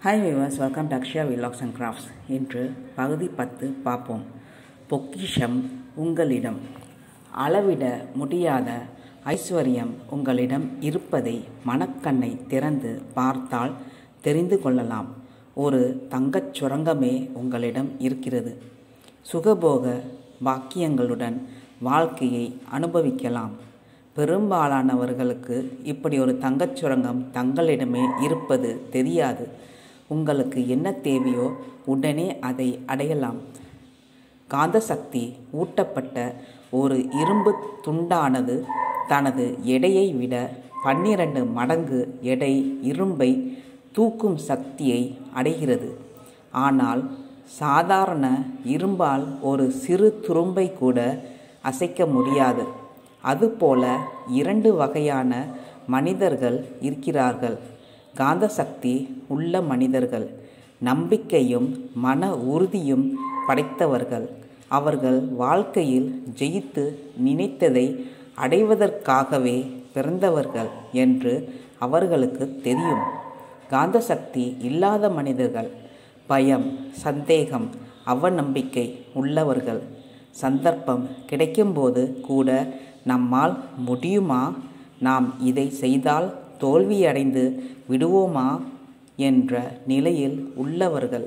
hi viewers welcome to Akshaya vlogs and crafts இன்று பகுதி பத்து பார்ப்போம் பொக்கிஷம் உங்களிடம் அளவிட முடியாத ஐஸ்வர்யம் உங்களிடம் இருப்பதை மனக்கண்ணை திறந்து பார்த்தால் தெரிந்து கொள்ளலாம் ஒரு தங்கச் சுரங்கமே உங்களிடம் இருக்கிறது சுகபோக பாக்கியங்களுடன் வாழ்க்கையை அனுபவிக்கலாம் பெரும்பாலானவர்களுக்கு இப்படி ஒரு தங்கச் சுரங்கம் தங்களிடமே இருப்பது தெரியாது உங்களுக்கு என்ன தேவையோ உடனே அதை அடையலாம் காந்த சக்தி ஊட்டப்பட்ட ஒரு இரும்பு துண்டானது தனது எடையை விட பன்னிரண்டு மடங்கு எடை இரும்பை தூக்கும் சக்தியை அடைகிறது ஆனால் சாதாரண இரும்பால் ஒரு சிறு துரும்பை கூட அசைக்க முடியாது அதுபோல இரண்டு வகையான மனிதர்கள் இருக்கிறார்கள் காந்த சக்தி உள்ள மனிதர்கள் நம்பிக்கையும் மன உறுதியும் படைத்தவர்கள் அவர்கள் வாழ்க்கையில் ஜெயித்து நினைத்ததை அடைவதற்காகவே பிறந்தவர்கள் என்று அவர்களுக்கு தெரியும் காந்த சக்தி இல்லாத மனிதர்கள் பயம் சந்தேகம் அவநம்பிக்கை உள்ளவர்கள் சந்தர்ப்பம் கிடைக்கும்போது கூட நம்மால் முடியுமா நாம் இதை செய்தால் தோல்வியடைந்து விடுவோமா என்ற நிலையில் உள்ளவர்கள்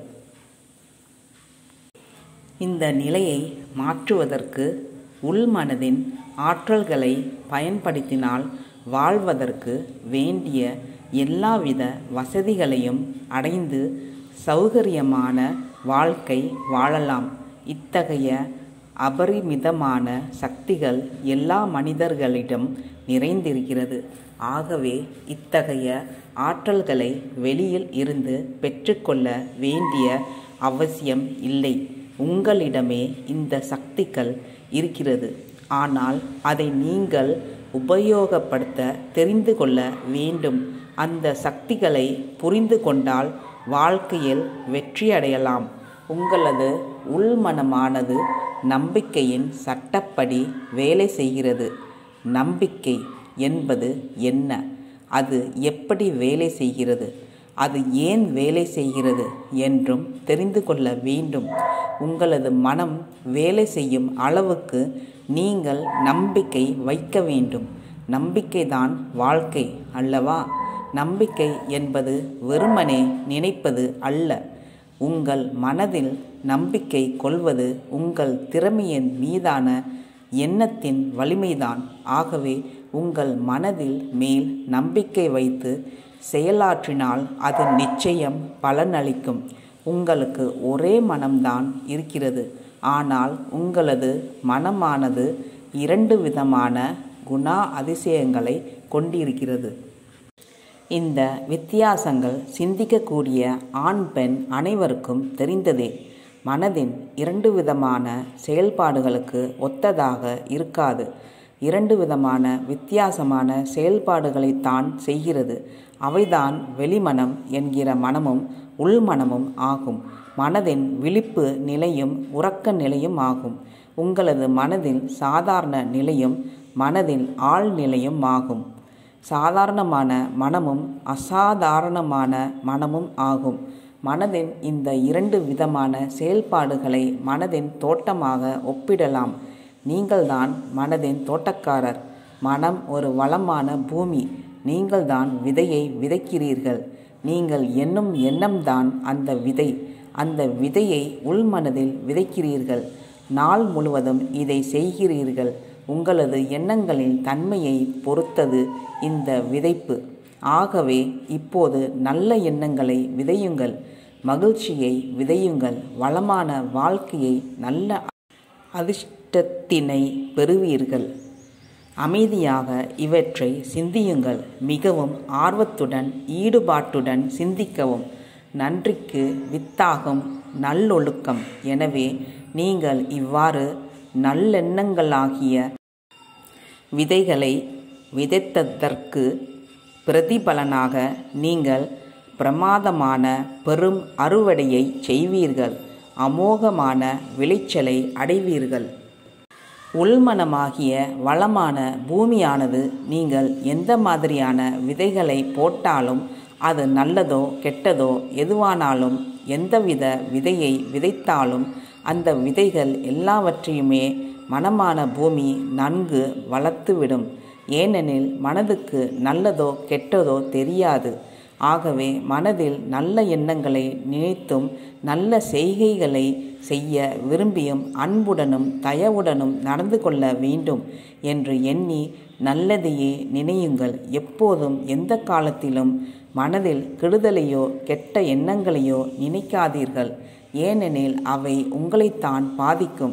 இந்த நிலையை மாற்றுவதற்கு உள்மனதின் ஆற்றல்களை பயன்படுத்தினால் வாழ்வதற்கு வேண்டிய எல்லாவித வசதிகளையும் அடைந்து சௌகரியமான வாழ்க்கை வாழலாம் இத்தகைய அபரிமிதமான சக்திகள் எல்லா மனிதர்களிடம் நிறைந்திருக்கிறது ஆகவே இத்தகைய ஆற்றல்களை வெளியில் இருந்து பெற்றுக்கொள்ள வேண்டிய அவசியம் இல்லை உங்களிடமே இந்த சக்திகள் இருக்கிறது ஆனால் அதை நீங்கள் உபயோகப்படுத்த தெரிந்து கொள்ள வேண்டும் அந்த சக்திகளை புரிந்து கொண்டால் வாழ்க்கையில் வெற்றியடையலாம் உங்களது உள்மனமானது நம்பிக்கையின் சட்டப்படி வேலை செய்கிறது நம்பிக்கை என்பது என்ன அது எப்படி வேலை செய்கிறது அது ஏன் வேலை செய்கிறது என்றும் தெரிந்து கொள்ள வேண்டும் உங்களது மனம் வேலை செய்யும் அளவுக்கு நீங்கள் நம்பிக்கை வைக்க வேண்டும் நம்பிக்கைதான் வாழ்க்கை அல்லவா நம்பிக்கை என்பது வெறுமனே நினைப்பது அல்ல உங்கள் மனதில் நம்பிக்கை கொள்வது உங்கள் திறமையின் மீதான எண்ணத்தின் வலிமைதான் ஆகவே உங்கள் மனதில் மேல் நம்பிக்கை வைத்து செயலாற்றினால் அது நிச்சயம் பலனளிக்கும் உங்களுக்கு ஒரே மனம்தான் இருக்கிறது ஆனால் உங்களது மனமானது இரண்டு விதமான குணா அதிசயங்களை கொண்டிருக்கிறது இந்த வித்தியாசங்கள் சிந்திக்கக்கூடிய ஆண் பெண் அனைவருக்கும் தெரிந்ததே மனதின் இரண்டு விதமான செயல்பாடுகளுக்கு ஒத்ததாக இருக்காது இரண்டு விதமான வித்தியாசமான செயல்பாடுகளைத்தான் செய்கிறது அவைதான் வெளிமனம் என்கிற மனமும் உள்மனமும் ஆகும் மனதின் விழிப்பு நிலையும் உறக்க நிலையும் ஆகும் உங்களது மனதில் சாதாரண நிலையும் மனதில் ஆழ்நிலையும் ஆகும் சாதாரணமான மனமும் அசாதாரணமான மனமும் ஆகும் மனதின் இந்த இரண்டு விதமான செயல்பாடுகளை மனதின் தோட்டமாக ஒப்பிடலாம் நீங்கள்தான் மனதின் தோட்டக்காரர் மனம் ஒரு வளமான பூமி நீங்கள்தான் விதையை விதைக்கிறீர்கள் நீங்கள் எண்ணும் எண்ணம்தான் அந்த விதை அந்த விதையை உள்மனதில் விதைக்கிறீர்கள் நாள் முழுவதும் இதை செய்கிறீர்கள் உங்களது எண்ணங்களின் தன்மையை பொறுத்தது இந்த விதைப்பு ஆகவே இப்போது நல்ல எண்ணங்களை விதையுங்கள் மகிழ்ச்சியை விதையுங்கள் வளமான வாழ்க்கையை நல்ல அதிர்ஷ்டத்தினை பெறுவீர்கள் அமைதியாக இவற்றை சிந்தியுங்கள் மிகவும் ஆர்வத்துடன் ஈடுபாட்டுடன் சிந்திக்கவும் நன்றிக்கு வித்தாகும் நல்லொழுக்கம் எனவே நீங்கள் இவ்வாறு நல்லெண்ணங்களாகிய விதைகளை விதைத்ததற்கு பிரதிபலனாக நீங்கள் பிரமாதமான பெரும் அறுவடையை செய்வீர்கள் அமோகமான விளைச்சலை அடைவீர்கள் உள்மனமாகிய வளமான பூமியானது நீங்கள் எந்த மாதிரியான விதைகளை போட்டாலும் அது நல்லதோ கெட்டதோ எதுவானாலும் எந்தவித விதையை விதைத்தாலும் அந்த விதைகள் எல்லாவற்றையுமே மனமான பூமி நன்கு வளர்த்துவிடும் ஏனெனில் மனதுக்கு நல்லதோ கெட்டதோ தெரியாது ஆகவே மனதில் நல்ல எண்ணங்களை நினைத்தும் நல்ல செய்கைகளை செய்ய விரும்பியும் அன்புடனும் தயவுடனும் நடந்து கொள்ள வேண்டும் என்று எண்ணி நல்லதையே நினையுங்கள் எப்போதும் எந்த காலத்திலும் மனதில் கெடுதலையோ கெட்ட எண்ணங்களையோ நினைக்காதீர்கள் ஏனெனில் அவை உங்களைத்தான் பாதிக்கும்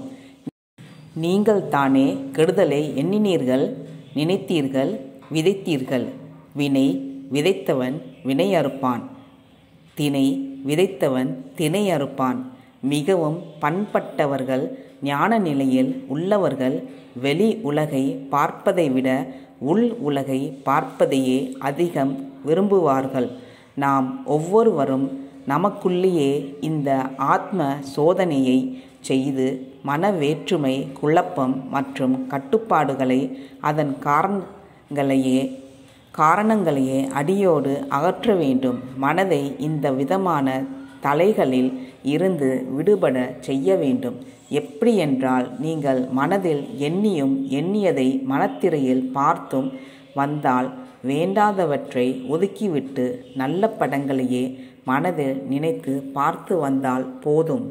நீங்கள் தானே கெடுதலை எண்ணினீர்கள் நினைத்தீர்கள் விதைத்தீர்கள் வினை விதைத்தவன் வினை அறுப்பான் தினை விதைத்தவன் தினை அறுப்பான் மிகவும் பண்பட்டவர்கள் ஞான நிலையில் உள்ளவர்கள் வெளி உலகை பார்ப்பதை விட உள் உலகை பார்ப்பதையே அதிகம் விரும்புவார்கள் நாம் ஒவ்வொருவரும் நமக்குள்ளேயே இந்த ஆத்ம சோதனையை செய்து மன வேற்றுமை குழப்பம் மற்றும் கட்டுப்பாடுகளை அதன் காரணங்களையே காரணங்களையே அடியோடு அகற்ற வேண்டும் மனதை இந்த விதமான தலைகளில் இருந்து விடுபட செய்ய வேண்டும் எப்படி என்றால் நீங்கள் மனதில் எண்ணியும் எண்ணியதை மனத்திரையில் பார்த்தும் வந்தால் வேண்டாதவற்றை ஒதுக்கிவிட்டு நல்ல படங்களையே மனதில் நினைத்து பார்த்து வந்தால் போதும்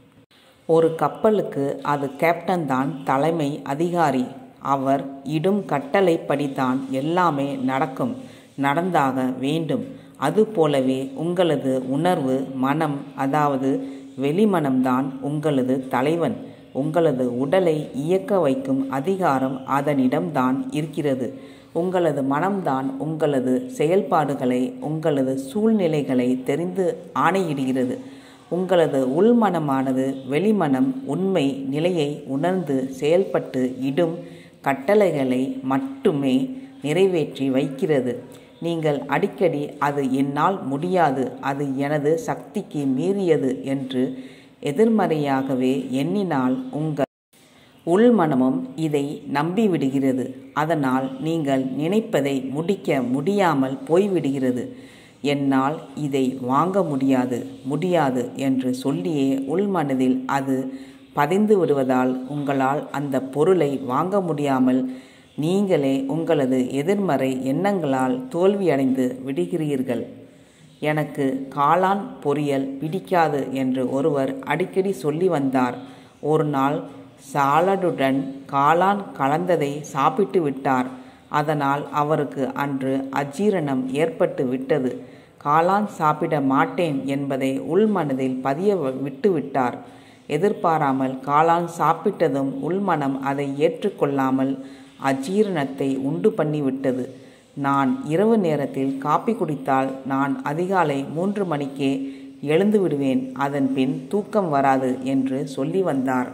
ஒரு கப்பலுக்கு அது கேப்டன் தான் தலைமை அதிகாரி அவர் இடும் கட்டளைப்படிதான் எல்லாமே நடக்கும் நடந்தாக வேண்டும் அதுபோலவே உங்களது உணர்வு மனம் அதாவது வெளிமனம்தான் உங்களது தலைவன் உங்களது உடலை இயக்க வைக்கும் அதிகாரம் அதனிடம்தான் இருக்கிறது உங்களது மனம்தான் உங்களது செயல்பாடுகளை உங்களது சூழ்நிலைகளை தெரிந்து ஆணையிடுகிறது உங்களது உள்மனமானது வெளிமனம் உண்மை நிலையை உணர்ந்து செயல்பட்டு இடும் கட்டளைகளை மட்டுமே நிறைவேற்றி வைக்கிறது நீங்கள் அடிக்கடி அது என்னால் முடியாது அது எனது சக்திக்கு மீறியது என்று எதிர்மறையாகவே எண்ணினால் உங்கள் உள்மனமும் இதை நம்பிவிடுகிறது அதனால் நீங்கள் நினைப்பதை முடிக்க முடியாமல் போய்விடுகிறது என்னால் இதை வாங்க முடியாது முடியாது என்று சொல்லியே உள்மனதில் அது பதிந்து விடுவதால் உங்களால் அந்த பொருளை வாங்க முடியாமல் நீங்களே உங்களது எதிர்மறை எண்ணங்களால் தோல்வியடைந்து விடுகிறீர்கள் எனக்கு காளான் பொரியல் பிடிக்காது என்று ஒருவர் அடிக்கடி சொல்லி வந்தார் ஒரு நாள் சாலடுடன் காளான் கலந்ததை சாப்பிட்டு விட்டார் அதனால் அவருக்கு அன்று அஜீரணம் ஏற்பட்டு விட்டது காளான் சாப்பிட மாட்டேன் என்பதை உள்மனதில் பதிய விட்டுவிட்டார் எதிர்பாராமல் காளான் சாப்பிட்டதும் உள்மனம் அதை ஏற்றுக்கொள்ளாமல் அஜீரணத்தை உண்டு பண்ணிவிட்டது நான் இரவு நேரத்தில் காப்பி குடித்தால் நான் அதிகாலை மூன்று மணிக்கே எழுந்து விடுவேன் அதன் பின் தூக்கம் வராது என்று சொல்லி வந்தார்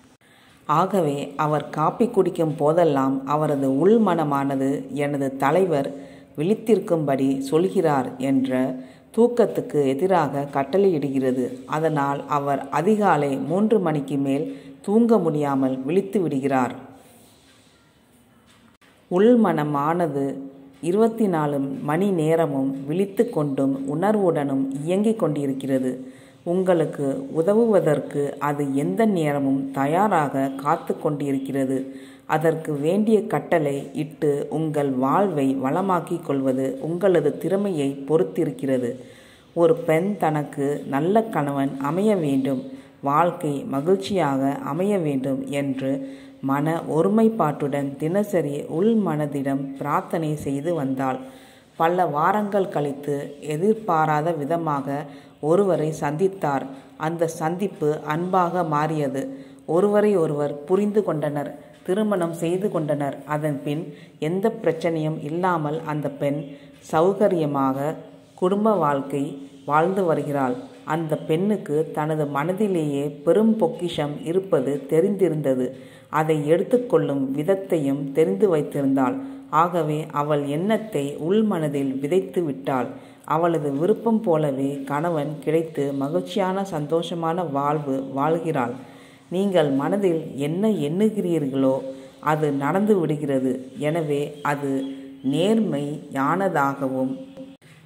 ஆகவே அவர் காப்பி குடிக்கும் போதெல்லாம் அவரது உள்மனமானது எனது தலைவர் விழித்திருக்கும்படி சொல்கிறார் என்ற தூக்கத்துக்கு எதிராக கட்டளையிடுகிறது அதனால் அவர் அதிகாலை மூன்று மணிக்கு மேல் தூங்க முடியாமல் விழித்து விடுகிறார் உள்மனமானது இருபத்தி நாலு மணி நேரமும் விழித்து கொண்டும் உணர்வுடனும் இயங்கிக் கொண்டிருக்கிறது உங்களுக்கு உதவுவதற்கு அது எந்த நேரமும் தயாராக காத்து கொண்டிருக்கிறது அதற்கு வேண்டிய கட்டளை இட்டு உங்கள் வாழ்வை வளமாக்கிக் கொள்வது உங்களது திறமையை பொறுத்திருக்கிறது ஒரு பெண் தனக்கு நல்ல கணவன் அமைய வேண்டும் வாழ்க்கை மகிழ்ச்சியாக அமைய வேண்டும் என்று மன ஒருமைப்பாட்டுடன் தினசரி உள் மனதிடம் பிரார்த்தனை செய்து வந்தாள் பல வாரங்கள் கழித்து எதிர்பாராத விதமாக ஒருவரை சந்தித்தார் அந்த சந்திப்பு அன்பாக மாறியது ஒருவரை ஒருவர் புரிந்து கொண்டனர் திருமணம் செய்து கொண்டனர் அதன் பின் எந்த பிரச்சனையும் இல்லாமல் அந்த பெண் சௌகரியமாக குடும்ப வாழ்க்கை வாழ்ந்து வருகிறாள் அந்த பெண்ணுக்கு தனது மனதிலேயே பெரும் பொக்கிஷம் இருப்பது தெரிந்திருந்தது அதை எடுத்துக்கொள்ளும் விதத்தையும் தெரிந்து வைத்திருந்தாள் ஆகவே அவள் எண்ணத்தை உள்மனதில் விதைத்து விட்டாள் அவளது விருப்பம் போலவே கணவன் கிடைத்து மகிழ்ச்சியான சந்தோஷமான வாழ்வு வாழ்கிறாள் நீங்கள் மனதில் என்ன எண்ணுகிறீர்களோ அது நடந்து விடுகிறது எனவே அது நேர்மையானதாகவும்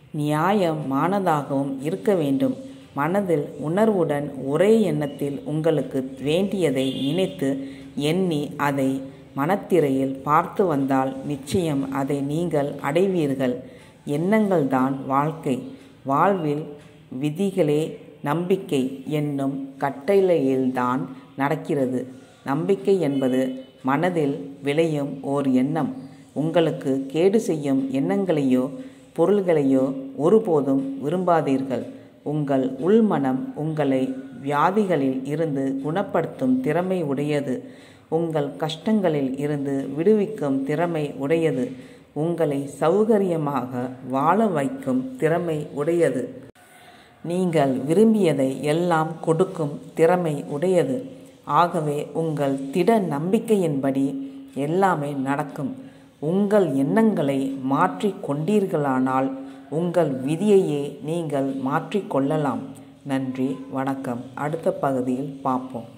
நியாயமானதாகவும் இருக்க வேண்டும் மனதில் உணர்வுடன் ஒரே எண்ணத்தில் உங்களுக்கு வேண்டியதை நினைத்து எண்ணி அதை மனத்திரையில் பார்த்து வந்தால் நிச்சயம் அதை நீங்கள் அடைவீர்கள் எண்ணங்கள்தான் வாழ்க்கை வாழ்வில் விதிகளே நம்பிக்கை என்னும் கட்டளையில்தான் நடக்கிறது நம்பிக்கை என்பது மனதில் விளையும் ஓர் எண்ணம் உங்களுக்கு கேடு செய்யும் எண்ணங்களையோ பொருள்களையோ ஒருபோதும் விரும்பாதீர்கள் உங்கள் உள்மனம் உங்களை வியாதிகளில் இருந்து குணப்படுத்தும் திறமை உடையது உங்கள் கஷ்டங்களில் இருந்து விடுவிக்கும் திறமை உடையது உங்களை சௌகரியமாக வாழ வைக்கும் திறமை உடையது நீங்கள் விரும்பியதை எல்லாம் கொடுக்கும் திறமை உடையது ஆகவே உங்கள் திட நம்பிக்கையின்படி எல்லாமே நடக்கும் உங்கள் எண்ணங்களை மாற்றிக் கொண்டீர்களானால் உங்கள் விதியையே நீங்கள் மாற்றிக்கொள்ளலாம் நன்றி வணக்கம் அடுத்த பகுதியில் பார்ப்போம்